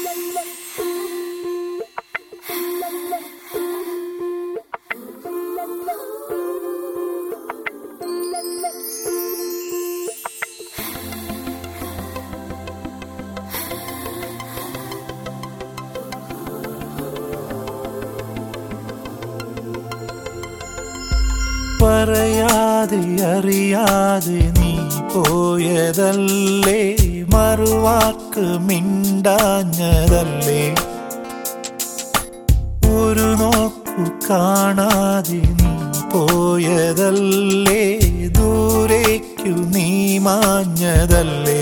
പറയാതെ അറിയാതെ നീ പോയതല്ലേ മറുവാക്ക് മിണ്ടാഞ്ഞതല്ലേ ഒരു നോക്കു കാണാതെ നീ പോയതല്ലേ ദൂരേക്കു നീ മാഞ്ഞതല്ലേ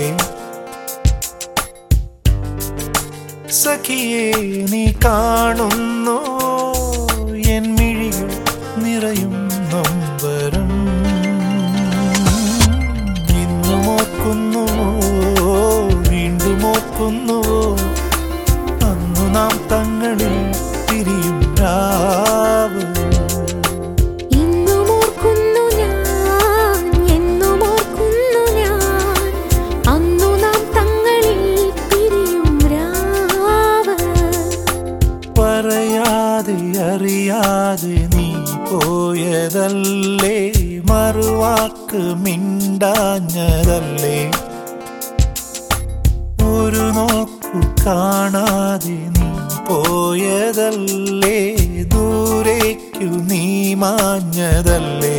സഖിയെ നീ കാണുന്നു എൻ മിഴികൾ നിറയും നൊമ്പരം ഇന്നു മോക്കുന്നു വീണ്ടും ഓർക്കുന്നു അന്നു നാം തങ്ങളിൽ തിരിയും രാവ് ഇന്നും ഓർക്കുന്നു ഞാൻ എന്നും ഓർക്കുന്നു ഞാൻ അന്നു നാം തങ്ങളിൽ പിരിയും രാവ് പറയാതെ അറിയാതെ നീ പോയതല്ലേ മറുവാക്ക് മിണ്ടാഞ്ഞതല്ലേ ഒരു നോക്കു കാണാതെ നീ പോയതല്ലേ ദൂരേക്കു നീ മാഞ്ഞതല്ലേ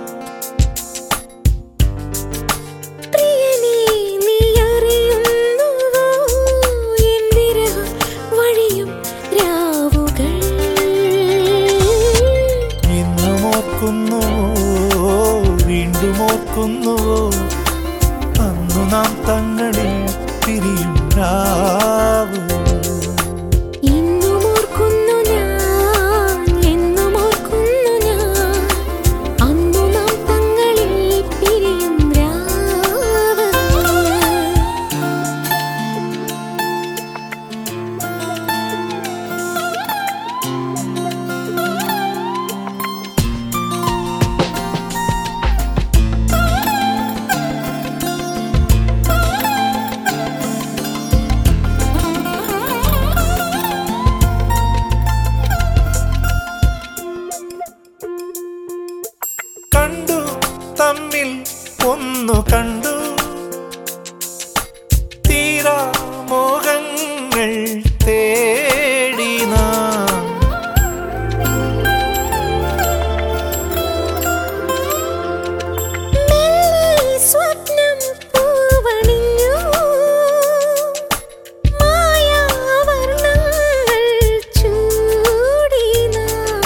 പ്രിയനേ നീ അറിയുന്നുവോ എൻ വിരഹം വഴിയും രാവുകൾ ഇന്നും ഓർക്കുന്നു വീണ്ടും ഓർക്കുന്നു അന്നു നാം തങ്ങളിൽ പിരിയും രാവ് ഇന്നും ഓർക്കുന്നു ഞാൻ എന്നും ഓർക്കുന്നു ഞാൻ അന്നു നാം തങ്ങളിൽ പിരിയും രാവ് കണ്ടു തമ്മിൽ ഒന്നു കണ്ടു തീരാ മോഹങ്ങൾ തേടി നാം മെല്ലെ സ്വപ്നം പൂവണിഞ്ഞു മായാവർണ്ണങ്ങൾ ചൂടി നാം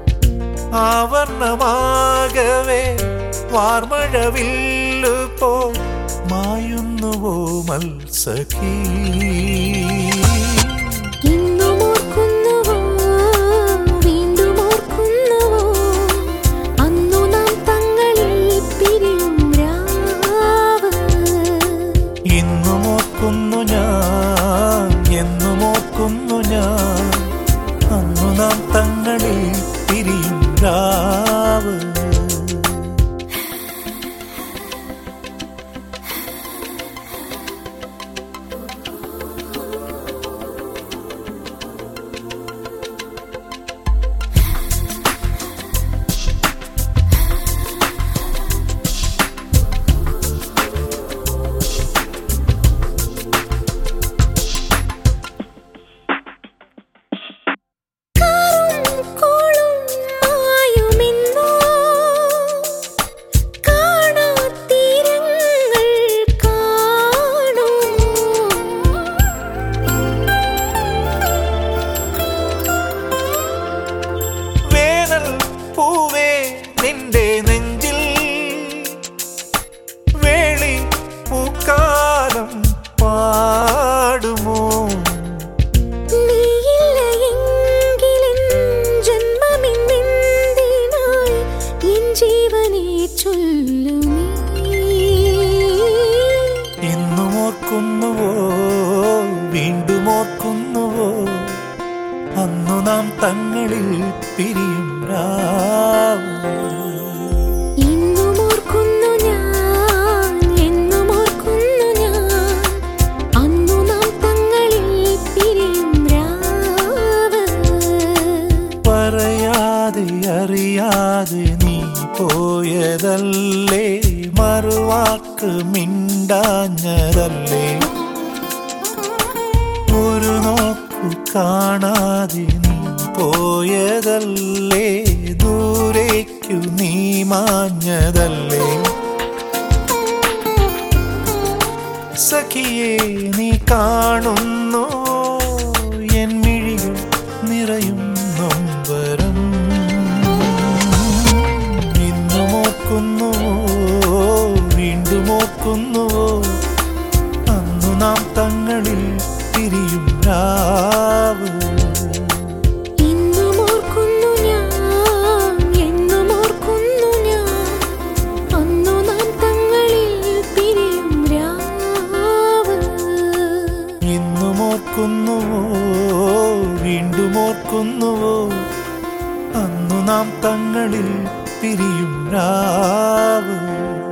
ആവർണമാകവേ വാർമഴവില്ലു പോ മായുന്നുവോ മത്സഖീ ഇന്നും ഓർക്കുന്നുവോ വീണ്ടും ഓർക്കുന്നുവോ അന്നു നാം തങ്ങളിൽ പിരിയും രാവ് ഇന്നും ഓർക്കുന്നു ഞാൻ എന്നും ഓർക്കുന്നു ഞാൻ അന്നു നാം തങ്ങളിൽ പിരിയും രാവ് കാറും കോളും മായുമെന്നോ കാണാത്തീരങ്ങൾ കാണുമോ വേനൽ പൂവേ നിന്റെ നെഞ്ചിൽ വേളി പൂക്കാലം പാടുമോ നീയില്ല എങ്കിലെൻ ജന്മമിന്നെന്തിനായി എൻ ജീവനെ ചൊല്ലു നീ ഇന്നും ഓർക്കുന്നുവോ വീണ്ടും ഓർക്കുന്നുവോ അന്നു നാം തങ്ങളിൽ പിരിയും രാവ് ഇന്നും ഓർക്കുന്നു ഞാൻ എന്നും ഓർക്കുന്നു ഞാൻ അന്നു നാം തങ്ങളിൽ പിരിയും വാക്ക് മിണ്ടാഞ്ഞതല്ലേ ഒരു നോക്കു കാണാതെ നീ പോയതല്ലേ ദൂരേക്കു നീ മാഞ്ഞതല്ലേ സഖിയെ നീ കാണുന്നു എൻ മിഴികൾ നിറയും നൊമ്പരം ഇന്നും ഓർക്കുന്നുവോ വീണ്ടും ഓർക്കുന്നുവോ അന്നു നാം തങ്ങളിൽ തിരിയും രാവ് ഇന്നും ഓർക്കുന്നു ഞാൻ എന്നും ഓർക്കുന്നു ഞാൻ അന്നു നാം തങ്ങളിൽ പിരിയും രാവ് ഇന്നും ഓർക്കുന്നുവോ വീണ്ടും ഓർക്കുന്നുവോ അന്നു നാം തങ്ങളിൽ പിരിയും രാവ്